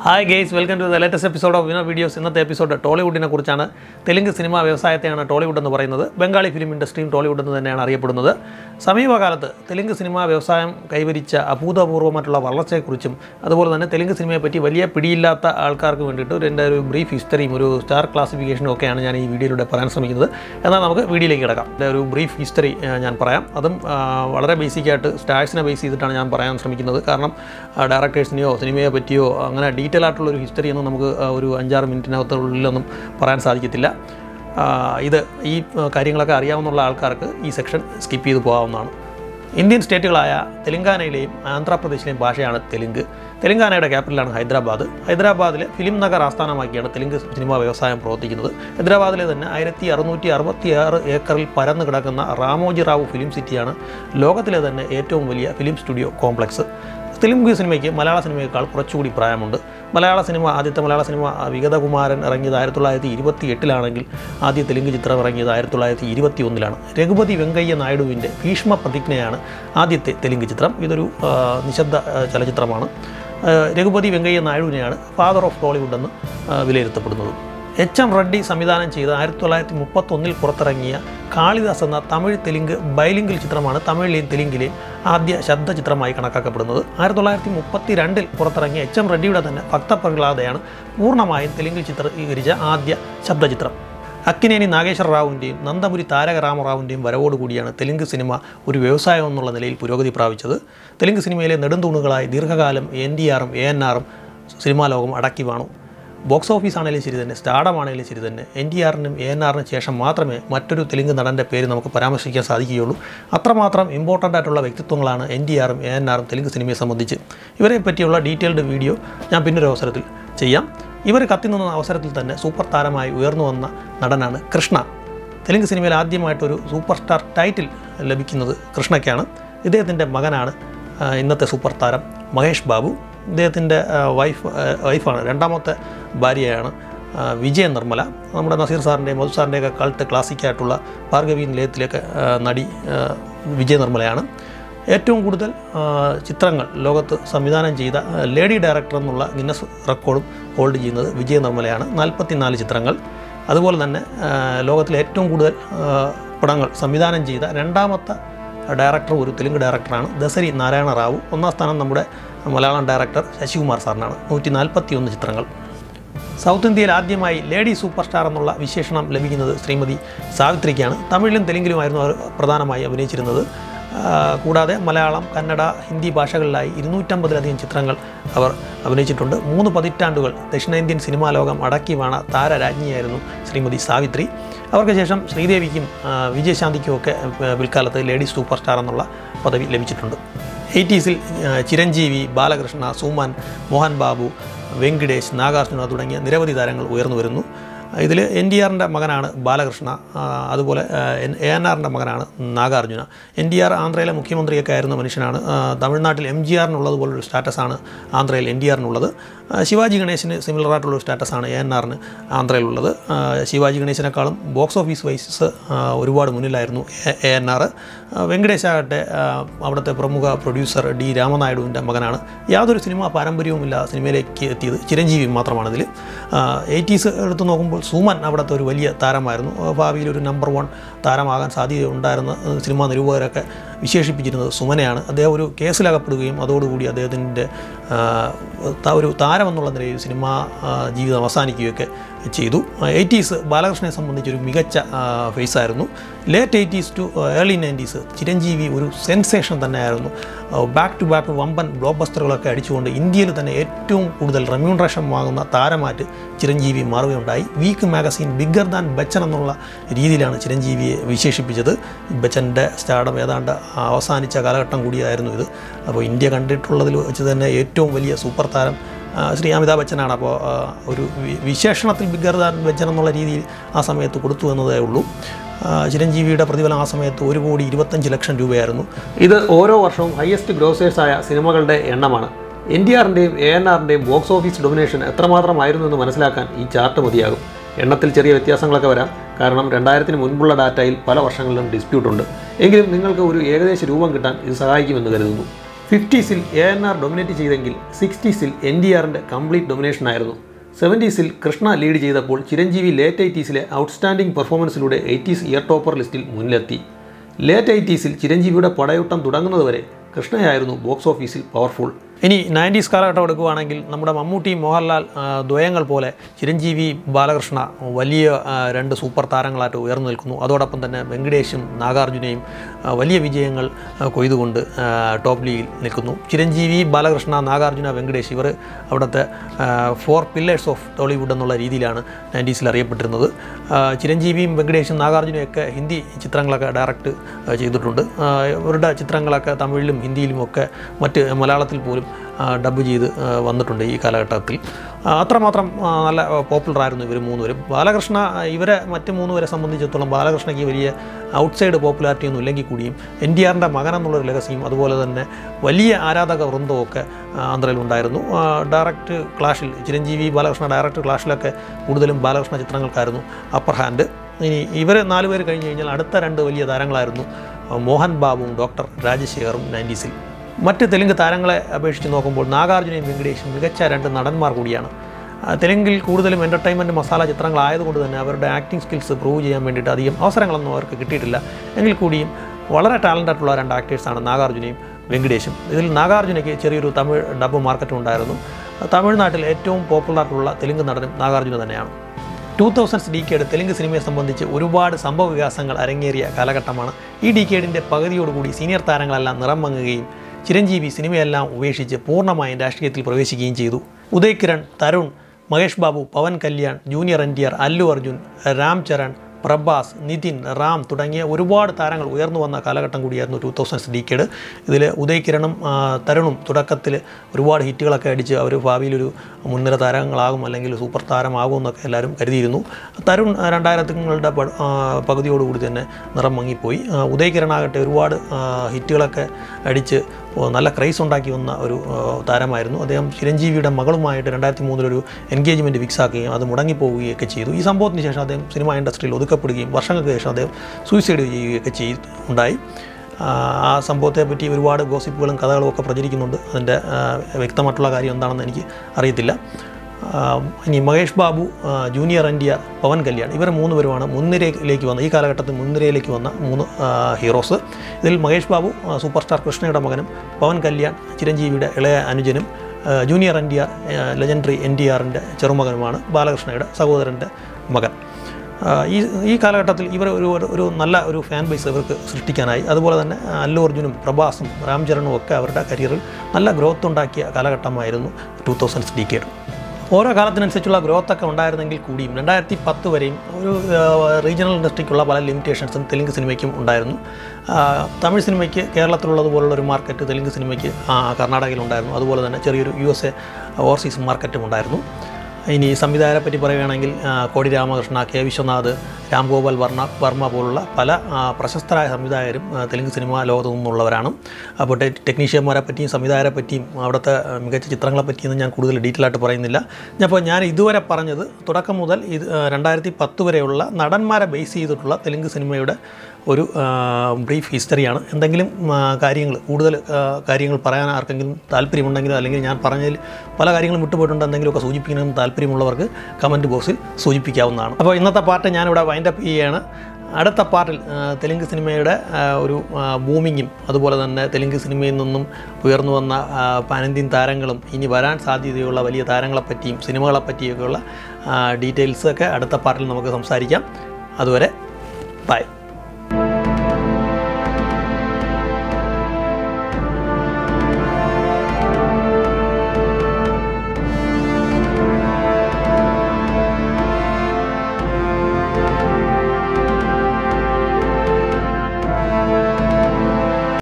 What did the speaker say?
hi guys welcome to the latest episode of Vino videos ഇന്നത്തെ episode ടോളിവുഡിനെ കുറിച്ചാണ് Telugu cinema വ്യവസായത്തെയാണ് Tollywood എന്ന് പറയുന്നത് ബംഗാളി ഫിലിം ഇൻഡസ്ട്രിയും ടോളിവുഡ് എന്ന് തന്നെയാണ് അറിയപ്പെടുന്നത് സമീപകാലത്ത് തെലുങ്ക് സിനിമാ വ്യവസായം കൈവരിച്ച അഭൂതപൂർവ്വമായിട്ടുള്ള വളർച്ചയെക്കുറിച്ചും അതുപോലെ തന്നെ തെലുങ്ക് സിനിമയെ പറ്റി വലിയ പിടിയില്ലാത്ത ആൾക്കാർക്ക് വേണ്ടിയിട്ട് ഒരു എൻ്റെ ഒരു ബ്രീഫ് ഹിസ്റ്ററിയും ഒരു സ്റ്റാർ ക്ലാസിഫിക്കേഷനും ഒക്കെയാണ് ഞാൻ ഈ വീഡിയോയിലൂടെ പറയാൻ ശ്രമിക്കുന്നത് എന്നാൽ നമുക്ക് വീഡിയോയിലേക്ക് കിടക്കാം എൻ്റെ ഒരു ബ്രീഫ് ഹിസ്റ്ററി ഞാൻ പറയാം അതും ആ, വളരെ ബേസിക്കായിട്ട് സ്റ്റാഴ്സിനെ ബേസ് ചെയ്തിട്ടാണ് ഞാൻ പറയാൻ ശ്രമിക്കുന്നത് കാരണം ഡയറക്ടേഴ്സിനെയോ സിനിമയെ പറ്റിയോ അങ്ങനെ ഡീറ്റെയിൽ ആയിട്ടുള്ള ഒരു ഹിസ്റ്ററി ഒന്നും നമുക്ക് ആ, ഒരു അഞ്ചാറ് മിനിറ്റിനകത്തുള്ളിലൊന്നും പറയാൻ സാധിക്കത്തില്ല ആ, ഇത് ഈ ആ, കാര്യങ്ങളൊക്കെ അറിയാവുന്ന ആൾക്കാർക്ക് ഈ സെക്ഷൻ സ്കിപ്പ് ചെയ്ത് പോകാവുന്നതാണ് ഇന്ത്യൻ സ്റ്റേറ്റുകളായ തെലങ്കാനയിലെയും ആന്ധ്രാപ്രദേശിലെയും ഭാഷയാണ് തെലുങ്ക് തെലങ്കാനയുടെ ക്യാപിറ്റലാണ് ഹൈദരാബാദ് ഹൈദരാബാദിലെ ഫിലിം നഗർ ആസ്ഥാനമാക്കിയാണ് തെലുങ്ക് സിനിമാ വ്യവസായം പ്രവർത്തിക്കുന്നത് ഹൈദരാബാദിലെ തന്നെ ആയിരത്തി അറുന്നൂറ്റി അറുപത്തി ആറ് ഏക്കറിൽ പരന്നു കിടക്കുന്ന റാമോജി റാവു ഫിലിം സിറ്റിയാണ് ലോകത്തിലെ തന്നെ ഏറ്റവും വലിയ ഫിലിം സ്റ്റുഡിയോ കോംപ്ലക്സ് തെലുങ്ക് സിനിമയ്ക്ക് മലയാള സിനിമയേക്കാൾ കുറച്ചുകൂടി പ്രായമുണ്ട് മലയാള സിനിമ ആദ്യത്തെ മലയാള സിനിമ വിഗതകുമാരൻ ഇറങ്ങിയത് ആയിരത്തി തൊള്ളായിരത്തി ഇരുപത്തി എട്ടിലാണെങ്കിൽ ആദ്യ തെലുങ്ക് ചിത്രം ഇറങ്ങിയത് ആയിരത്തി തൊള്ളായിരത്തി ഇരുപത്തി ഒന്നിലാണ് രഘുപതി വെങ്കയ്യ നായിഡുവിൻ്റെ ഭീഷ്മ പ്രതിജ്ഞയാണ് ആദ്യത്തെ തെലുങ്ക് ചിത്രം ഇതൊരു ആ, നിശബ്ദ ആ, ചലച്ചിത്രമാണ് ആ, രഘുപതി വെങ്കയ്യ നായിഡുവിനെയാണ് ഫാദർ ഓഫ് ടോളിവുഡ് എന്ന് ആ, വിലയിരുത്തപ്പെടുന്നത് എച്ച് എം റെഡ്ഡി സംവിധാനം ചെയ്ത് ആയിരത്തി തൊള്ളായിരത്തി മുപ്പത്തൊന്നിൽ പുറത്തിറങ്ങിയ കാളിദാസ് എന്ന തമിഴ് തെലുങ്ക് ബൈലിംഗിൽ ചിത്രമാണ് തമിഴിലെയും തെലുങ്കിലെയും ആദ്യ ശബ്ദ ചിത്രമായി കണക്കാക്കപ്പെടുന്നത് ആയിരത്തി തൊള്ളായിരത്തി മുപ്പത്തി രണ്ടിൽ പുറത്തിറങ്ങിയ എച്ച് എം റെഡ്ഡിയുടെ തന്നെ ഭക്തപ്രഹ്ലാദയാണ് പൂർണ്ണമായും തെലുങ്കിൽ ചിത്രീകരിച്ച ആദ്യ ശബ്ദചിത്രം അക്കിനേനി നാഗേശ്വര റാവുവിൻ്റെയും നന്ദമുരി താരക രാമറാവുവിൻ്റെയും വരവോടുകൂടിയാണ് തെലുങ്ക് സിനിമ ഒരു വ്യവസായം എന്നുള്ള നിലയിൽ പുരോഗതി പ്രാപിച്ചത് തെലുങ്ക് സിനിമയിലെ നെടുന്തൂണുകളായി ദീർഘകാലം എൻ ഡി ആറും എ എൻ ആറും സിനിമാ ലോകം അടക്കി വാണു ബോക്സ് ഓഫീസ് ആണെങ്കിലും ശരി തന്നെ സ്റ്റാർഡം ആണെങ്കിലും ശരി തന്നെ എൻ ഡി ആറിനും എ എൻ ആറിനും ശേഷം മാത്രമേ മറ്റൊരു തെലുങ്ക് നടൻ്റെ പേര് നമുക്ക് പരാമർശിക്കാൻ സാധിക്കുകയുള്ളൂ അത്രമാത്രം ഇമ്പോർട്ടൻ്റ് ആയിട്ടുള്ള വ്യക്തിത്വങ്ങളാണ് എൻ ഡി ആറും എ എൻ ആറും തെലുങ്ക് സിനിമയെ സംബന്ധിച്ച് ഇവരെ പറ്റിയുള്ള ഡീറ്റെയിൽഡ് വീഡിയോ ഞാൻ പിന്നൊരു അവസരത്തിൽ ചെയ്യാം ഇവർ കത്തി നിന്ന അവസരത്തിൽ തന്നെ സൂപ്പർ താരമായി ഉയർന്നു വന്ന നടനാണ് കൃഷ്ണ തെലുങ്ക് സിനിമയിൽ ആദ്യമായിട്ടൊരു സൂപ്പർ സ്റ്റാർ ടൈറ്റിൽ ലഭിക്കുന്നത് കൃഷ്ണയ്ക്കാണ് ഇദ്ദേഹത്തിൻ്റെ മകനാണ് ആ, ഇന്നത്തെ സൂപ്പർ താരം മഹേഷ് ബാബു ഇദ്ദേഹത്തിൻ്റെ ആ, വൈഫ് ആ, വൈഫാണ് രണ്ടാമത്തെ ഭാര്യയാണ് ആ, വിജയ നിർമ്മല നമ്മുടെ നസീർ സാറിൻ്റെയും മധു സാറിൻ്റെയൊക്കെ കാലത്ത് ക്ലാസിക്കായിട്ടുള്ള ഭാർഗവി നിലയത്തിലേക്ക് ആ, നടി ആ, വിജയ നിർമ്മലയാണ് ഏറ്റവും കൂടുതൽ ആ, ചിത്രങ്ങൾ ലോകത്ത് സംവിധാനം ചെയ്ത ആ, ലേഡി ഡയറക്ടർ എന്നുള്ള ഗിന്നസ് റെക്കോർഡും ഹോൾഡ് ചെയ്യുന്നത് വിജയ നിർമ്മലയാണ് നാൽപ്പത്തിനാല് ചിത്രങ്ങൾ അതുപോലെ തന്നെ ആ, ലോകത്തിലെ ഏറ്റവും കൂടുതൽ ആ, പടങ്ങൾ സംവിധാനം ചെയ്ത രണ്ടാമത്തെ ഡയറക്ടർ ഒരു തെലുങ്ക് ഡയറക്ടറാണ് ദസരി നാരായണ റാവു ഒന്നാം സ്ഥാനം നമ്മുടെ മലയാളം ഡയറക്ടർ ശശികുമാർ സാറിനാണ് നൂറ്റി നാൽപ്പത്തി ഒന്ന് ചിത്രങ്ങൾ സൗത്ത് ഇന്ത്യയിൽ ആദ്യമായി ലേഡി സൂപ്പർ സ്റ്റാർ എന്നുള്ള വിശേഷണം ലഭിക്കുന്നത് ശ്രീമതി സാവിത്രിക്കാണ് തമിഴിലും തെലുങ്കിലുമായിരുന്നു അവർ പ്രധാനമായി അഭിനയിച്ചിരുന്നത് ആ, കൂടാതെ മലയാളം കന്നഡ ഹിന്ദി ഭാഷകളിലായി ഇരുന്നൂറ്റമ്പതിലധികം ചിത്രങ്ങൾ അവർ അഭിനയിച്ചിട്ടുണ്ട് മൂന്ന് പതിറ്റാണ്ടുകൾ ദക്ഷിണേന്ത്യൻ സിനിമാ ലോകം അടക്കി വാണ താരരാജ്ഞിയായിരുന്നു ശ്രീമതി സാവിത്രി അവർക്ക് ശേഷം ശ്രീദേവിക്കും ആ, വിജയശാന്തിക്കും ഒക്കെ ആ, പിൽക്കാലത്ത് ലേഡി സൂപ്പർ സ്റ്റാർ എന്നുള്ള പദവി ലഭിച്ചിട്ടുണ്ട് എയ്റ്റീസിൽ ചിരഞ്ജീവി ബാലകൃഷ്ണ സുമൻ മോഹൻ ബാബു വെങ്കിടേഷ് നാഗാർജുന തുടങ്ങിയ നിരവധി താരങ്ങൾ ഉയർന്നു വരുന്നു ഇതിൽ എൻ ഡി ആറിൻ്റെ മകനാണ് ബാലകൃഷ്ണ ആ, അതുപോലെ എ എൻ ആറിൻ്റെ മകനാണ് നാഗാർജുന എൻ ഡി ആർ ആന്ധ്രയിലെ മുഖ്യമന്ത്രിയൊക്കെ ആയിരുന്ന മനുഷ്യനാണ് ആ, തമിഴ്നാട്ടിൽ എം ജി ആറിനുള്ളത് പോലൊരു സ്റ്റാറ്റസാണ് ആന്ധ്രയിൽ എൻ ഡി ആറിനുള്ളത് ആ, ശിവാജി ഗണേശന് സിമിലർ ആയിട്ടുള്ള സ്റ്റാറ്റസാണ് എ എൻ ആറിന് ആന്ധ്രയിലുള്ളത് ആ, ശിവാജി ഗണേശനേക്കാളും ബോക്സ് ഓഫീസ് വൈസ് ആ, ഒരുപാട് മുന്നിലായിരുന്നു എ- എ എൻ ആർ വെങ്കടേഷ് ആകട്ടെ ആ, അവിടുത്തെ പ്രമുഖ പ്രൊഡ്യൂസർ ഡി രാമനായിഡുവിൻ്റെ മകനാണ് യാതൊരു സിനിമാ പാരമ്പര്യവുമില്ല സിനിമയിലേക്ക് എത്തിയത് ചിരഞ്ജീവി മാത്രമാണ് ഇതിൽ എയ്റ്റീസ് എടുത്ത് നോക്കുമ്പോൾ സുമൻ അവിടുത്തെ ഒരു വലിയ താരമായിരുന്നു ആ, ഭാവിയിൽ ഒരു നമ്പർ വൺ താരമാകാൻ സാധ്യതയുണ്ടായിരുന്ന ആ, സിനിമാ നിരൂപകരൊക്കെ വിശേഷിപ്പിച്ചിരുന്നത് സുമനെയാണ് അദ്ദേഹം ഒരു കേസിലകപ്പെടുകയും അതോടുകൂടി അദ്ദേഹത്തിൻ്റെ ആ, ത- ഒരു താരമെന്നുള്ള നിലയിൽ സിനിമാ ആ, ജീവിതം അവസാനിക്കുകയൊക്കെ ചെയ്തു എയ്റ്റീസ് ബാലകൃഷ്ണനെ സംബന്ധിച്ചൊരു മികച്ച ഫേസ് ആയിരുന്നു late eighties to early nineties Chiranjeevi ഒരു സെൻസേഷൻ തന്നെയായിരുന്നു ബാക്ക് ടു ബാക്ക് വമ്പൻ ബ്ലോക്ക് ബസ്റ്ററുകളൊക്കെ അടിച്ചുകൊണ്ട് ഇന്ത്യയിൽ തന്നെ ഏറ്റവും കൂടുതൽ റെമ്യൂണറേഷൻ വാങ്ങുന്ന താരമായിട്ട് ചിരഞ്ജീവി മാറുകയുണ്ടായി week magazine bigger than Bachchan എന്നുള്ള രീതിയിലാണ് ചിരഞ്ജീവിയെ വിശേഷിപ്പിച്ചത് ബച്ചൻ്റെ സ്റ്റാർഡം ഏതാണ്ട് അവസാനിച്ച കാലഘട്ടം കൂടിയായിരുന്നു ഇത് അപ്പോൾ ഇന്ത്യ കണ്ടിട്ടുള്ളതിൽ വെച്ച് തന്നെ ഏറ്റവും വലിയ സൂപ്പർ താരം ആ, ശ്രീ അമിതാഭ് ബച്ചനാണ് അപ്പോൾ ആ, ഒരു വി- വിശേഷണത്തിൽ ബിഗ്ഗർ ദാൻ ബച്ചൻ എന്നുള്ള രീതിയിൽ ആ സമയത്ത് കൊടുത്തു എന്നതേ ഉള്ളൂ ആ, ചിരഞ്ജീവിയുടെ പ്രതിഫലം ആ സമയത്ത് ഒരു കോടി ഇരുപത്തഞ്ച് ലക്ഷം രൂപയായിരുന്നു ഇത് ഓരോ വർഷവും ഹയസ്റ്റ് ഗ്രോസേഴ്സായ സിനിമകളുടെ എണ്ണമാണ് എൻ ഡി ആറിൻ്റെയും എ എൻ ആറിൻ്റെയും ബോക്സ് ഓഫീസ് ഡൊമിനേഷൻ എത്രമാത്രമായിരുന്നു എന്ന് മനസ്സിലാക്കാൻ ഈ ചാർട്ട് മതിയാകും എണ്ണത്തിൽ ചെറിയ വ്യത്യാസങ്ങളൊക്കെ വരാം കാരണം രണ്ടായിരത്തിന് മുൻപുള്ള ഡാറ്റയിൽ പല വർഷങ്ങളിലും ഡിസ്പ്യൂട്ട് ഉണ്ട് എങ്കിലും നിങ്ങൾക്ക് ഒരു ഏകദേശ രൂപം കിട്ടാൻ ഇത് സഹായിക്കുമെന്ന് കരുതുന്നു ഫിഫ്റ്റീസിൽ എ എൻ ആർ ഡൊമിനേറ്റ് ചെയ്തെങ്കിൽ സിക്സ്റ്റീസിൽ എൻ ഡി ആറിൻ്റെ കംപ്ലീറ്റ് ഡൊമിനേഷൻ ആയിരുന്നു സെവൻറ്റീസിൽ കൃഷ്ണ ലീഡ് ചെയ്തപ്പോൾ ചിരഞ്ജീവി ലേറ്റ് എയ്റ്റീസിലെ ഔട്ട്സ്റ്റാൻഡിംഗ് പെർഫോമൻസിലൂടെ എയ്റ്റീസ് ഇയർ ടോപ്പർ ലിസ്റ്റിൽ മുന്നിലെത്തി ലേറ്റ് എയ്റ്റീസിൽ ചിരഞ്ജീവിയുടെ പടയോട്ടം തുടങ്ങുന്നതുവരെ കൃഷ്ണയായിരുന്നു ബോക്സ് ഓഫീസിൽ പവർഫുൾ ഇനി നയൻറ്റീസ് കാലഘട്ടം എടുക്കുകയാണെങ്കിൽ നമ്മുടെ മമ്മൂട്ടി മോഹൻലാൽ ആ, ദ്വയങ്ങൾ പോലെ ചിരഞ്ജീവി ബാലകൃഷ്ണ വലിയ ആ, രണ്ട് സൂപ്പർ താരങ്ങളായിട്ട് ഉയർന്നു നിൽക്കുന്നു അതോടൊപ്പം തന്നെ വെങ്കടേഷും നാഗാർജുനയും ആ, വലിയ വിജയങ്ങൾ ആ, കൊയ്തുകൊണ്ട് ആ, ടോപ്പ് ലീഗിൽ നിൽക്കുന്നു ചിരഞ്ജീവി ബാലകൃഷ്ണ നാഗാർജുന വെങ്കടേഷ് ഇവർ അവിടുത്തെ ഫോർ പില്ലേഴ്സ് ഓഫ് ടോളിവുഡ് എന്നുള്ള രീതിയിലാണ് നയൻറ്റീസിൽ അറിയപ്പെട്ടിരുന്നത് ആ, ചിരഞ്ജീവിയും വെങ്കടേഷും നാഗാർജുനയും ഒക്കെ ഹിന്ദി ചിത്രങ്ങളൊക്കെ ഡയറക്റ്റ് ആ, ചെയ്തിട്ടുണ്ട് ആ, ഇവരുടെ ചിത്രങ്ങളൊക്കെ തമിഴിലും ഹിന്ദിയിലും ഒക്കെ മറ്റ് മലയാളത്തിൽ പോലും ആ, ഡബ് ചെയ്ത് ആ, വന്നിട്ടുണ്ട് ഈ കാലഘട്ടത്തിൽ ആ, അത്രമാത്രം ആ, നല്ല പോപ്പുലർ ആയിരുന്നു ഇവർ മൂന്നുപേരും ബാലകൃഷ്ണ ആ, ഇവരെ മറ്റ് മൂന്നുപേരെ സംബന്ധിച്ചിടത്തോളം ബാലകൃഷ്ണയ്ക്ക് വലിയ ഔട്ട്സൈഡ് പോപ്പുലാരിറ്റി ഒന്നും ഇല്ലെങ്കിൽ കൂടിയും എൻ ഡി ആറിൻ്റെ മകൻ എന്നുള്ളൊരു ലഹസിയും അതുപോലെ തന്നെ വലിയ ആരാധക വൃന്ദവും ഒക്കെ ആ, ആന്ധ്രയിലുണ്ടായിരുന്നു ആ, ഡയറക്റ്റ് ക്ലാഷിൽ ചിരഞ്ജീവി ബാലകൃഷ്ണ ഡയറക്റ്റ് ക്ലാഷിലൊക്കെ കൂടുതലും ബാലകൃഷ്ണ ചിത്രങ്ങൾക്കായിരുന്നു അപ്പർ ഹാൻഡ് ഇനി ഇവർ നാല് പേര് കഴിഞ്ഞ് കഴിഞ്ഞാൽ അടുത്ത രണ്ട് വലിയ താരങ്ങളായിരുന്നു ആ, മോഹൻ ബാബുവും ഡോക്ടർ രാജശേഖറും നയൻറ്റീസിൽ മറ്റ് തെലുങ്ക് താരങ്ങളെ അപേക്ഷിച്ച് നോക്കുമ്പോൾ നാഗാർജുനയും വെങ്കടേഷും മികച്ച രണ്ട് നടന്മാർ കൂടിയാണ് ആ, തെലുങ്കിൽ കൂടുതലും എൻ്റർടൈൻമെൻറ്റ് മസാല ചിത്രങ്ങളായതുകൊണ്ട് തന്നെ അവരുടെ ആക്ടിംഗ് സ്കിൽസ് പ്രൂവ് ചെയ്യാൻ വേണ്ടിയിട്ട് അധികം അവസരങ്ങളൊന്നും അവർക്ക് കിട്ടിയിട്ടില്ല എങ്കിൽ കൂടിയും വളരെ ടാലൻ്റ് ആയിട്ടുള്ള രണ്ട് ആക്ടേഴ്സാണ് നാഗാർജുനയും വെങ്കടേഷും ഇതിൽ നാഗാർജുനയ്ക്ക് ചെറിയൊരു തമിഴ് ഡബ് മാർക്കറ്റും ഉണ്ടായിരുന്നു തമിഴ്നാട്ടിൽ ഏറ്റവും പോപ്പുലർ ആയിട്ടുള്ള തെലുങ്ക് നടനും നാഗാർജുന തന്നെയാണ് ടൂ തൗസൻഡ്സ് ഡീക്കേഡ് തെലുങ്ക് സിനിമയെ സംബന്ധിച്ച് ഒരുപാട് സംഭവ വികാസങ്ങൾ അരങ്ങേറിയ കാലഘട്ടമാണ് ഈ ഡീക്കേഡിൻ്റെ പകുതിയോടുകൂടി സീനിയർ താരങ്ങളെല്ലാം നിറം മങ്ങുകയും ചിരഞ്ജീവി സിനിമയെല്ലാം ഉപേക്ഷിച്ച് പൂർണ്ണമായും രാഷ്ട്രീയത്തിൽ പ്രവേശിക്കുകയും ചെയ്തു Uday Kiran Tarun Mahesh Babu Pawan Kalyan junior N T R Allu Arjun Ram Charan Prabhas Nithin Ram തുടങ്ങിയ ഒരുപാട് താരങ്ങൾ ഉയർന്നു വന്ന കാലഘട്ടം കൂടിയായിരുന്നു ടൂ തൗസൻഡ്സ് ഡീക്കേഡ് ഇതിൽ ഉദയ് കിരണും ആ, തരുണും തുടക്കത്തിൽ ഒരുപാട് ഹിറ്റുകളൊക്കെ അടിച്ച് അവർ ഭാവിയിലൊരു മുൻനിര താരങ്ങളാകും അല്ലെങ്കിൽ സൂപ്പർ താരമാകും എന്നൊക്കെ എല്ലാവരും കരുതിയിരുന്നു തരുൺ ആ, രണ്ടായിരത്തുകളുടെ പ- ആ, പകുതിയോടുകൂടി തന്നെ നിറം മങ്ങിപ്പോയി ആ, ഉദയ് കിരണാകട്ടെ ഒരുപാട് ആ, ഹിറ്റുകളൊക്കെ അടിച്ച് ഓ, നല്ല ക്രൈസ് ഉണ്ടാക്കി വന്ന ഒരു ആ, താരമായിരുന്നു അദ്ദേഹം ചിരഞ്ജീവിയുടെ മകളുമായിട്ട് രണ്ടായിരത്തി മൂന്നിലൊരു എൻഗേജ്മെൻറ്റ് ഫിക്സ് ആക്കുകയും അത് മുടങ്ങിപ്പോവുകയൊക്കെ ചെയ്തു ഈ സംഭവത്തിന് ശേഷം അദ്ദേഹം സിനിമ ഇൻഡസ്ട്രിയിൽ ഒതുക്കപ്പെടുകയും വർഷങ്ങൾക്ക് ശേഷം അദ്ദേഹം സൂയിസൈഡ് ചെയ്യുകയൊക്കെ ചെയ് ഉണ്ടായി ആ, ആ സംഭവത്തെ പറ്റി ഒരുപാട് ഗോസിപ്പുകളും കഥകളും ഒക്കെ പ്രചരിക്കുന്നുണ്ട് അതിൻ്റെ ആ, വ്യക്തമായിട്ടുള്ള കാര്യം എന്താണെന്ന് എനിക്ക് അറിയത്തില്ല ആ, ഇനി മഹേഷ് ബാബു ആ, junior N D R Pawan Kalyan ഇവർ മൂന്ന് പേരുമാണ് മുൻനിരയിലേക്ക് വന്ന ഈ കാലഘട്ടത്തിൽ മുൻനിരയിലേക്ക് വന്ന മൂന്ന് ആ, ഹീറോസ് ഇതിൽ മഹേഷ് ബാബു ആ, സൂപ്പർ സ്റ്റാർ കൃഷ്ണയുടെ മകനും പവൻ കല്യാൺ ചിരഞ്ജീവിയുടെ ഇളയ അനുജനും ആ, junior N D R legendary N D ആറിൻ്റെ ചെറുമകനുമാണ് ബാലകൃഷ്ണയുടെ സഹോദരൻ്റെ മകൻ ആ, ഈ ഈ കാലഘട്ടത്തിൽ ഇവർ ഒരു ഒരു- ഒരു നല്ല ഒരു ഫാൻ ബേസ് ഇവർക്ക് സൃഷ്ടിക്കാനായി അതുപോലെ തന്നെ ആ, അല്ലു അർജുനും പ്രഭാസും രാം ചരണും ഒക്കെ അവരുടെ കരിയറിൽ നല്ല ഗ്രോത്ത് ഉണ്ടാക്കിയ കാലഘട്ടമായിരുന്നു ടൂ തൗസൻഡ്സ് ഡീക്കേഡ് ഓരോ കാലത്തിനനുസരിച്ചുള്ള ഗ്രോത്ത് ഒക്കെ ഉണ്ടായിരുന്നെങ്കിൽ കൂടിയും രണ്ടായിരത്തി പത്ത് വരെയും ഒരു റീജിയണൽ ഇൻഡസ്ട്രിക്കുള്ള പല ലിമിറ്റേഷൻസും തെലുങ്ക് സിനിമയ്ക്കും ഉണ്ടായിരുന്നു ആ, തമിഴ് സിനിമയ്ക്ക് കേരളത്തിലുള്ളതുപോലുള്ള ഒരു മാർക്കറ്റ് തെലുങ്ക് സിനിമയ്ക്ക് ആ, കർണാടകയിലുണ്ടായിരുന്നു അതുപോലെ തന്നെ ചെറിയൊരു യു എസ് എ ഓവർസീസ് മാർക്കറ്റും ഉണ്ടായിരുന്നു ഇനി സംവിധായകരെ പറ്റി പറയുകയാണെങ്കിൽ ആ, കോടി രാമകൃഷ്ണ കെ വിശ്വനാഥ് രാംഗോപാൽ വർമ്മ വർമ്മ പോലുള്ള പല ആ, പ്രശസ്തരായ സംവിധായകരും ആ, തെലുങ്ക് സിനിമാ ലോകത്തു നിന്നുള്ളവരാണ് അപ്പോൾ ടെ- ടെക്നീഷ്യന്മാരെ പറ്റിയും സംവിധായകരെ പറ്റിയും അവിടുത്തെ ആ, മികച്ച ചിത്രങ്ങളെ പറ്റിയൊന്നും ഞാൻ കൂടുതൽ ഡീറ്റെയിൽ ആയിട്ട് പറയുന്നില്ല അപ്പോൾ ഞാൻ ഇതുവരെ പറഞ്ഞത് തുടക്കം മുതൽ ഇത് ആ, രണ്ടായിരത്തി പത്ത് വരെയുള്ള നടന്മാരെ ബേസ് ചെയ്തിട്ടുള്ള തെലുങ്ക് സിനിമയുടെ ഒരു ബ്രീഫ് ഹിസ്റ്ററിയാണ് എന്തെങ്കിലും കാര്യങ്ങൾ കൂടുതൽ ആ, കാര്യങ്ങൾ പറയാൻ ആർക്കെങ്കിലും താല്പര്യമുണ്ടെങ്കിൽ അല്ലെങ്കിൽ ഞാൻ പറഞ്ഞതിൽ പല കാര്യങ്ങളും വിട്ടുപോയിട്ടുണ്ട് എന്തെങ്കിലുമൊക്കെ സൂചിപ്പിക്കണമെന്ന് താല്പര്യമുള്ളവർക്ക് കമൻറ്റ് ബോക്സിൽ സൂചിപ്പിക്കാവുന്നതാണ് അപ്പോൾ ഇന്നത്തെ പാർട്ട് ഞാനിവിടെ വൈൻഡപ്പ് ചെയ്യുകയാണ് അടുത്ത പാർട്ടിൽ ആ, തെലുങ്ക് സിനിമയുടെ ആ, ഒരു ബൂമിങ്ങും അതുപോലെ തന്നെ തെലുങ്ക് സിനിമയിൽ നിന്നും ഉയർന്നു വന്ന ആ, പാനന്ത്യൻ താരങ്ങളും ഇനി വരാൻ സാധ്യതയുള്ള വലിയ താരങ്ങളെപ്പറ്റിയും സിനിമകളെ പറ്റിയൊക്കെയുള്ള ഡീറ്റെയിൽസൊക്കെ അടുത്ത പാർട്ടിൽ നമുക്ക് സംസാരിക്കാം അതുവരെ ബൈ